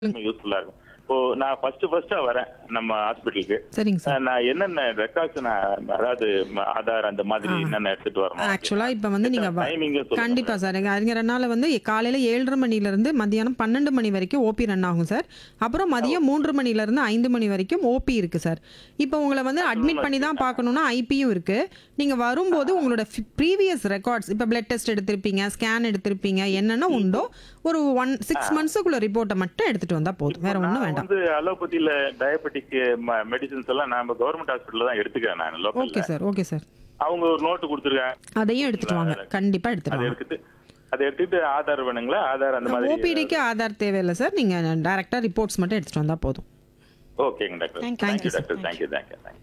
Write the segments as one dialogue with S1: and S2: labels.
S1: யூஸ்ஃபுல்லா இருக்கும் இப்போ நான் ஃபர்ஸ்ட் ஃபர்ஸ்டா வரேன் நம்ம ஹாஸ்பிட்டலுக்கு
S2: சரிங்க சார்
S1: நான் என்னென்ன ரெக்கார்ட்ஸ் நான் அதாவது ம- ஆதார் அந்த மாதிரி என்னென்ன எடுத்துட்டு வரணும்
S2: ஆக்சுவலா இப்ப வந்து நீங்க வ-
S1: டைமிங்
S2: கண்டிப்பா சார் எங்க அறிஞரனால வந்து காலையில ஏழரை மணில இருந்து மதியானம் பன்னெண்டு மணி வரைக்கும் ஓபி ரன் ஆகும் சார் அப்புறம் மதியம் மூன்று மணில இருந்து ஐந்து மணி வரைக்கும் ஓபி இருக்கு சார் இப்போ உங்களை வந்து அட்மிட் பண்ணி தான் பார்க்கணும்னா ஐபியும் இருக்கு நீங்க வரும்போது உங்களோட ப்ரீவியஸ் ரெக்கார்ட்ஸ் இப்போ பிளட் டெஸ்ட் எடுத்திருப்பீங்க ஸ்கேன் எடுத்திருப்பீங்க என்னென்ன உண்டோ ஒரு ஒன் சிக்ஸ் மந்த்ஸுக்குள்ள ரிப்போர்ட்டை மட்டும் எடுத்துட்டு வந்தா போதும் வேற ஒன்றும் வேண்டாம்
S1: வந்து அலோபதியில டயபெட்டிக் மெடிசின்ஸ் எல்லாம் நம்ம கவர்மெண்ட் ஹாஸ்பிட்டல்ல தான் எடுத்துக்கிறேன் நான்
S2: ஓகே
S1: லோக்கல்ல
S2: சார் ஓகே சார்
S1: அவங்க ஒரு நோட்டு கொடுத்துருக்காங்க
S2: அதையும் எடுத்துட்டு வாங்க கண்டிப்பா எடுத்துட்டு
S1: அதை
S2: வாங்க
S1: எடுத்துட்டு அதை எடுத்துட்டு ஆதார் வேணுங்களா ஆதார் அந்த மாதிரி
S2: ஓபிடிக்கு ஆதார் தேவையில்லை சார் நீங்க டைரக்டா ரிப்போர்ட்ஸ் மட்டும் எடுத்துட்டு வந்தா போதும்
S1: ஓகேங்க doctor
S2: Thank you,
S1: thank you
S2: sir.
S1: Doctor thank you thank you thank you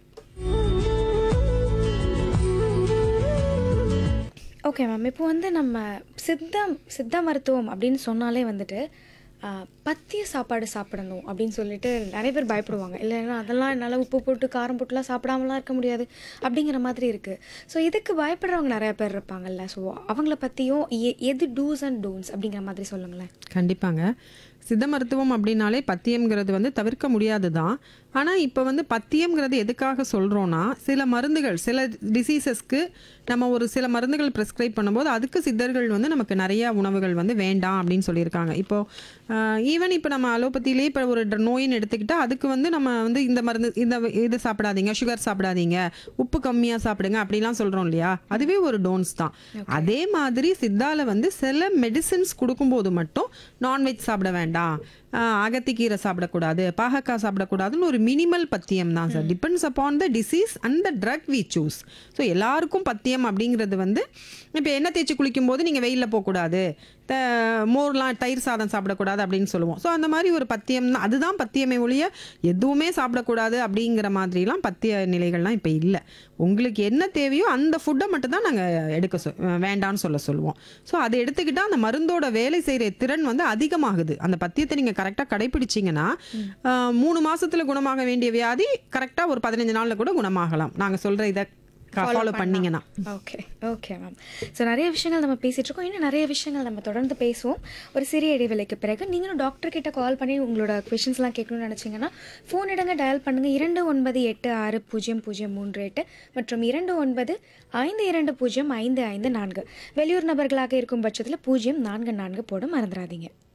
S3: okay ma'am இப்போ வந்து நம்ம சித்த சித்த மருத்துவம் அப்படின்னு சொன்னாலே வந்துட்டு ஆ, பத்திய சாப்பாடு சாப்பிடணும் அப்படின்னு சொல்லிட்டு நிறைய பேர் பயப்படுவாங்க இல்லைன்னா அதெல்லாம் என்னால் உப்பு போட்டு காரம் போட்டுலாம் சாப்பிடாமலாம் இருக்க முடியாது அப்படிங்கிற மாதிரி இருக்குது ஸோ இதுக்கு பயப்படுறவங்க நிறைய பேர் இருப்பாங்கல்ல ஸோ அவங்கள பற்றியும் எது டூஸ் அண்ட் டோன்ஸ் அப்படிங்கிற மாதிரி சொல்லுங்களேன்
S2: கண்டிப்பாங்க சித்த மருத்துவம் அப்படின்னாலே பத்தியம்ங்கிறது வந்து தவிர்க்க முடியாது தான் ஆனால் இப்போ வந்து பத்தியம்ங்கிறது எதுக்காக சொல்கிறோன்னா சில மருந்துகள் சில டிசீசஸ்க்கு நம்ம ஒரு சில மருந்துகள் ப்ரிஸ்கிரைப் பண்ணும்போது அதுக்கு சித்தர்கள் வந்து நமக்கு நிறைய உணவுகள் வந்து வேண்டாம் அப்படின்னு சொல்லியிருக்காங்க இப்போது ஈவன் இப்போ நம்ம அலோபதியிலே இப்போ ஒரு ட- நோயின்னு எடுத்துக்கிட்டால் அதுக்கு வந்து நம்ம வந்து இந்த மருந்து இந்த இது சாப்பிடாதீங்க சுகர் சாப்பிடாதீங்க உப்பு கம்மியாக சாப்பிடுங்க அப்படிலாம் சொல்கிறோம் இல்லையா அதுவே ஒரு டோன்ஸ் தான் அதே மாதிரி சித்தால வந்து சில மெடிசின்ஸ் கொடுக்கும்போது மட்டும் நான்வெஜ் சாப்பிட வேண்டாம் ஆஹ் அகத்திக்கீரை சாப்பிடக்கூடாது பாகக்காய் சாப்பிடக்கூடாதுன்னு ஒரு மினிமல் பத்தியம் தான் sir depends upon the disease and the drug we choose so எல்லாருக்கும் பத்தியம் அப்படிங்கிறது வந்து இப்போ எண்ணெய் தேய்ச்சி குளிக்கும் போது நீங்கள் வெயிலில் போகக்கூடாது த மோர்லாம் தயிர் சாதம் சாப்பிடக்கூடாது அப்படின்னு சொல்லுவோம் ஸோ அந்த மாதிரி ஒரு பத்தியம் தான் அதுதான் பத்தியமே ஒழிய எதுவுமே சாப்பிடக்கூடாது அப்படிங்கிற மாதிரிலாம் பத்திய நிலைகள்லாம் இப்போ இல்லை உங்களுக்கு என்ன தேவையோ அந்த ஃபுட்டை மட்டும் தான் நாங்கள் எடுக்க சொ வேண்டாம்னு சொல்ல சொல்லுவோம் ஸோ அதை எடுத்துக்கிட்டால் அந்த மருந்தோட வேலை செய்கிற திறன் வந்து அதிகமாகுது அந்த பத்தியத்தை நீங்கள் கரெக்டாக கடைபிடிச்சிங்கன்னா ஆஹ், மூணு மாசத்துல குணமாக வேண்டிய வியாதி கரெக்டாக ஒரு பதினஞ்சு நாளில் கூட குணமாகலாம் நாங்கள் சொல்கிற இதை ஃபாலோ பண்ணீங்கன்னா
S3: ஓகே ஓகே மேம் ஸோ நிறைய விஷயங்கள் நம்ம பேசிட்டு இருக்கோம் இன்னும் நிறைய விஷயங்கள் நம்ம தொடர்ந்து பேசுவோம் ஒரு சிறிய இடைவேளைக்கு பிறகு நீங்களும் டாக்டர் கிட்ட கால் பண்ணி உங்களோட கொஷின்ஸ்லாம் கேட்கணும்னு நினச்சிங்கன்னா ஃபோன் இடங்க டயல் பண்ணுங்கள் இரண்டு ஒன்பது எட்டு ஆறு பூஜ்ஜியம் பூஜ்ஜியம் மூன்று எட்டு மற்றும் இரண்டு ஒன்பது ஐந்து இரண்டு பூஜ்ஜியம் ஐந்து ஐந்து நான்கு வெளியூர் நபர்களாக இருக்கும் பட்சத்தில் பூஜ்ஜியம் நான்கு நான்கு போட மறந்துடாதீங்க